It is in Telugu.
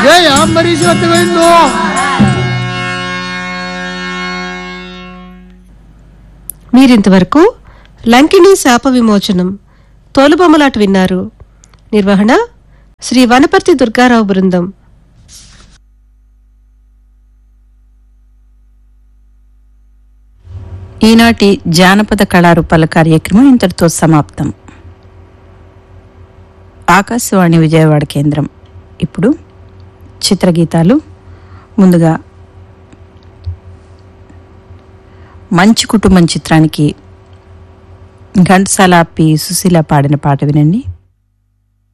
జయ అంబరీష్ వత్తగైందో మీరింతవరకు లంకిణి శాప విమోచనం తోలుబొమ్మలాట విన్నారు నిర్వహణ శ్రీ వనపర్తి దుర్గారావు బృందం ఈనాటి జానపద కళారూపాల కార్యక్రమం ఇంతటితో సమాప్తం ఆకాశవాణి విజయవాడ కేంద్రం ఇప్పుడు చిత్రగీతాలు ముందుగా మంచి కుటుంబం చిత్రానికి ఘంటసాల పి సుశీల పాడిన పాట వినండి